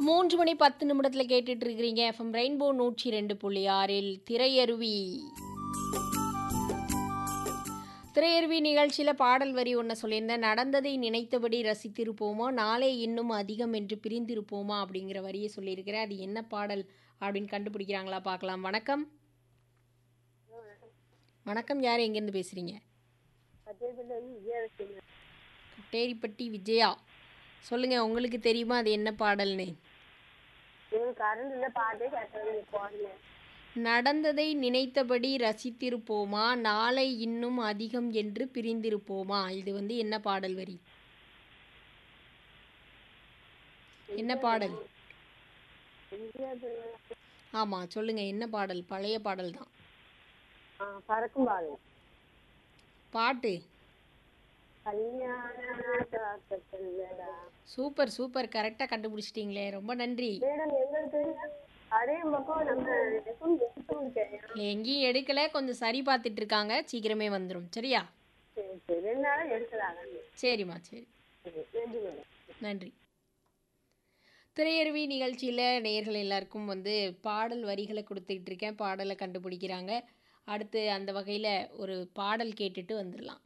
மூன்று மணி பத்து நிமிடத்தில் கேட்டுட்டு இருக்கிறீங்க எஃப்எம் ரெயின்போ நூற்றி ரெண்டு புள்ளி ஆறில் திரையருவி திரையருவி நிகழ்ச்சியில் பாடல் வரி ஒன்று சொல்லியிருந்தேன் நடந்ததை நினைத்தபடி ரசித்திருப்போமா நாளை இன்னும் அதிகம் என்று பிரிந்திருப்போமா அப்படிங்கிற வரியை சொல்லியிருக்கிறேன் அது என்ன பாடல் அப்படின்னு கண்டுபிடிக்கிறாங்களா பார்க்கலாம் வணக்கம் வணக்கம் யார் எங்கேருந்து பேசுகிறீங்க கட்டேரிப்பட்டி விஜயா சொல்லுங்கள் உங்களுக்கு தெரியுமா அது என்ன பாடல்னு கரண்ட்ல பாட்டே கேட்டது போடல நடந்ததை நினைத்தபடி ரசித்திருப்போமா நாளை இன்னும் அதிகம் என்று பிரிந்திருப்போமா இது வந்து என்ன பாடல் வரி என்ன பாடல் ஆமாம் சொல்லுங்க என்ன பாடல் பழைய பாடல் தான் பறக்கும் பாடு பாட்டு கல்யாண காக்கல்லடா சூப்பர் சூப்பர் கரெக்டாக கண்டுபிடிச்சிட்டிங்களே ரொம்ப நன்றி மேடம் எங்களுக்கு அதே பக்கம் நம்ம எப்பவும் எடுத்தும் தெரியும் எங்கேயும் எடுக்கல கொஞ்சம் சரி பார்த்துட்டு இருக்காங்க சீக்கிரமே வந்துடும் சரியா சரி சரி ரெண்டு நாளும் எடுக்கலாம் சரிம்மா சரி நன்றி மேடம் நன்றி திரையருவி நிகழ்ச்சியில் நேயர்கள் எல்லாருக்கும் வந்து பாடல் வரிகளை கொடுத்துக்கிட்டு இருக்கேன் பாடலை கண்டுபிடிக்கிறாங்க அடுத்து அந்த வகையில் ஒரு பாடல் கேட்டுட்டு வந்துடலாம்